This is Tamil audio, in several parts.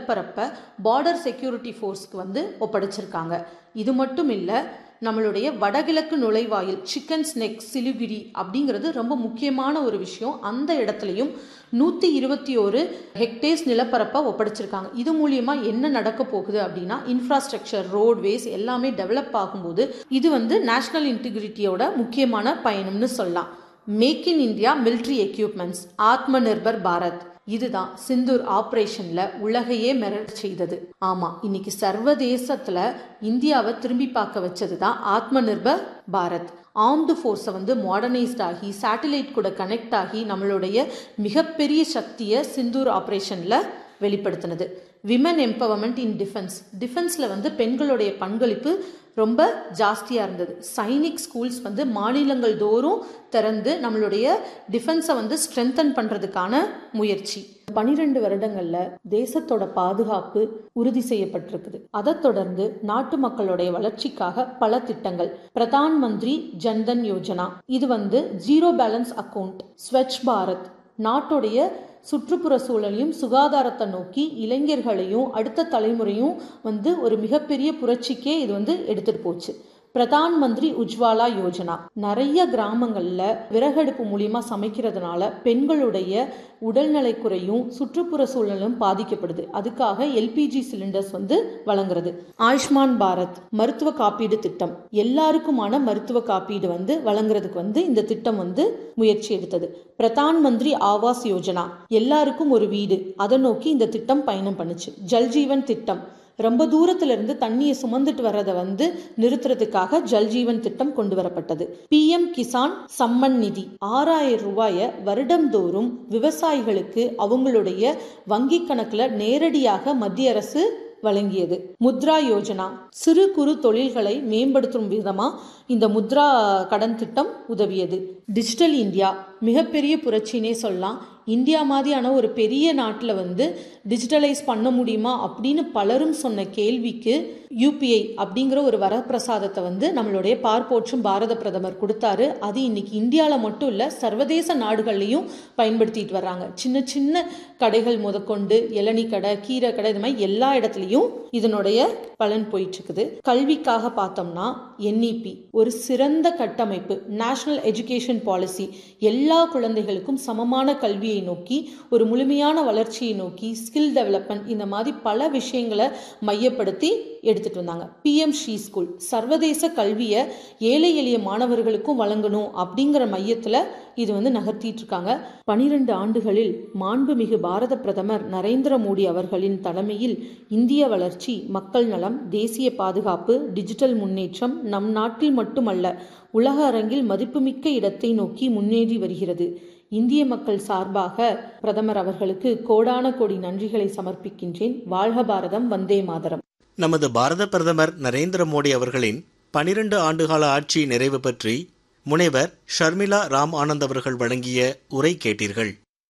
நிலப்பரப்பை பார்டர் செக்யூரிட்டி ஃபோர்ஸ்க்கு வந்து ஒப்படைச்சிருக்காங்க இது மட்டும் இல்லை நம்மளுடைய வடகிழக்கு நுழைவாயில் சிக்கன்ஸ் நெக் சிலிகுரி அப்படிங்கிறது ரொம்ப முக்கியமான ஒரு விஷயம் அந்த இடத்துலையும் நூற்றி இருபத்தி ஒரு ஹெக்டேர்ஸ் நிலப்பரப்பை ஒப்படைச்சிருக்காங்க இது மூலியமாக என்ன நடக்க போகுது அப்படின்னா இன்ஃப்ராஸ்ட்ரக்சர் ரோட்வேஸ் எல்லாமே டெவலப் ஆகும்போது இது வந்து நேஷனல் இன்டிகிரிட்டியோட முக்கியமான பயணம்னு சொல்லலாம் make in India military equipments Atmanirbhar Bharat இதுதான் சிந்தூர் ஆபரேஷன்ல உலகையே மிரட்ட செய்தது ஆமா இன்னைக்கு சர்வதேசத்துல இந்தியாவை திரும்பி பார்க்க வச்சது தான் ஆத்ம நிர்பர் பாரத் ஆர்ம்டு ஃபோர்ஸை வந்து மாடர்னைஸ்ட் ஆகி சேட்டலைட் கூட கனெக்ட் ஆகி நம்மளுடைய மிகப்பெரிய சக்தியை சிந்தூர் ஆப்ரேஷனில் வெளிப்படுத்தினது விமன் எம்பவர்மெண்ட் இன் டிஃபென்ஸ் டிஃபென்ஸில் வந்து பெண்களுடைய பங்களிப்பு ரொம்ப ஜாஸ்தியாக இருந்தது சைனிக் ஸ்கூல்ஸ் வந்து மாநிலங்கள் தோறும் திறந்து நம்மளுடைய டிஃபென்ஸை வந்து ஸ்ட்ரென்தன் பண்ணுறதுக்கான முயற்சி பனிரெண்டு வருடங்களில் தேசத்தோட பாதுகாப்பு உறுதி செய்யப்பட்டிருக்குது அதை தொடர்ந்து நாட்டு மக்களுடைய வளர்ச்சிக்காக பல திட்டங்கள் பிரதான் மந்திரி ஜன்தன் யோஜனா இது வந்து zero balance account Swachh Bharat நாட்டுடைய சுற்றுப்புற சூழலையும் சுகாதாரத்தை நோக்கி இளைஞர்களையும் அடுத்த தலைமுறையும் வந்து ஒரு மிகப்பெரிய புரட்சிக்கே இது வந்து எடுத்துட்டு போச்சு பிரதான் மந்திரி உஜ்வாலா யோஜனா நிறைய கிராமங்கள்ல விறகடுப்பு மூலியமா சமைக்கிறதுனால பெண்களுடைய உடல்நலை குறையும் சுற்றுப்புற சூழலும் பாதிக்கப்படுது அதுக்காக எல்பிஜி சிலிண்டர்ஸ் வந்து வழங்குறது ஆயுஷ்மான் பாரத் மருத்துவ காப்பீடு திட்டம் எல்லாருக்குமான மருத்துவ காப்பீடு வந்து வழங்குறதுக்கு வந்து இந்த திட்டம் வந்து முயற்சி எடுத்தது பிரதான் மந்திரி ஆவாஸ் யோஜனா எல்லாருக்கும் ஒரு வீடு அதை நோக்கி இந்த திட்டம் பயணம் பண்ணுச்சு ஜல்ஜீவன் திட்டம் ரொம்ப தூரத்துல இருந்து தண்ணியை சுமந்துட்டு வர்றதை வந்து நிறுத்துறதுக்காக ஜல்ஜீவன் திட்டம் கொண்டு வரப்பட்டது பிஎம் கிசான் சம்மன் நிதி ஆறாயிரம் ரூபாய வருடம்தோறும் விவசாயிகளுக்கு அவங்களுடைய வங்கி கணக்குல நேரடியாக மத்திய அரசு வழங்கியது முத்ரா யோஜனா சிறு குறு தொழில்களை மேம்படுத்தும் விதமா இந்த முத்ரா கடன் திட்டம் உதவியது டிஜிட்டல் இந்தியா மிகப்பெரிய புரட்சினே சொல்லலாம் இந்தியா மாதிரியான ஒரு பெரிய நாட்டில் வந்து டிஜிட்டலைஸ் பண்ண முடியுமா அப்படின்னு பலரும் சொன்ன கேள்விக்கு யூபிஐ அப்படிங்கிற ஒரு வரப்பிரசாதத்தை வந்து நம்மளுடைய பார்ப்போற்றும் பாரத பிரதமர் கொடுத்தாரு அது இன்னைக்கு இந்தியாவில் மட்டும் இல்லை சர்வதேச நாடுகள்லையும் பயன்படுத்திட்டு வர்றாங்க சின்ன சின்ன கடைகள் முதற்கொண்டு இளநீ கடை கீரை கடை இது மாதிரி எல்லா இடத்துலையும் இதனுடைய பலன் போயிட்டு இருக்குது கல்விக்காக பார்த்தோம்னா என்இபி ஒரு சிறந்த கட்டமைப்பு நேஷனல் எஜுகேஷன் பாலிசி எல்லா குழந்தைகளுக்கும் சமமான கல்வியை நோக்கி ஒரு முழுமையான வளர்ச்சியை நோக்கி ஸ்கில் டெவலப்மெண்ட் இந்த மாதிரி பல விஷயங்களை மையப்படுத்தி எடுத்துட்டு வந்தாங்க பிஎம் ஸ்ரீ ஸ்கூல் சர்வதேச கல்வியை ஏழை எளிய மாணவர்களுக்கும் வழங்கணும் அப்படிங்கிற மையத்தில் இது வந்து நகர்த்திட்டு இருக்காங்க பனிரெண்டு ஆண்டுகளில் மாண்புமிகு பாரத பிரதமர் நரேந்திர மோடி அவர்களின் தலைமையில் இந்திய வளர்ச்சி மக்கள் நலம் தேசிய பாதுகாப்பு டிஜிட்டல் முன்னேற்றம் நம் நாட்டில் மட்டுமல்ல உலக அரங்கில் மதிப்புமிக்க இடத்தை நோக்கி முன்னேறி வருகிறது இந்திய மக்கள் சார்பாக பிரதமர் அவர்களுக்கு கோடான கோடி நன்றிகளை சமர்ப்பிக்கின்றேன் வாழ்க பாரதம் வந்தே மாதரம் நமது பாரத பிரதமர் நரேந்திர மோடி அவர்களின் பனிரெண்டு ஆண்டுகால ஆட்சி நிறைவு பற்றி முனைவர் ஷர்மிளா ராம் ஆனந்த் அவர்கள் வழங்கிய உரை கேட்டீர்கள்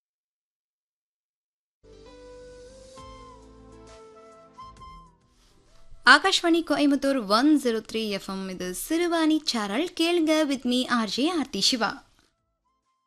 Akashvani Coimbatore one zero three FM இது சிறுவாணி சேனல் கேளுங்க with me RJ Aarthi Siva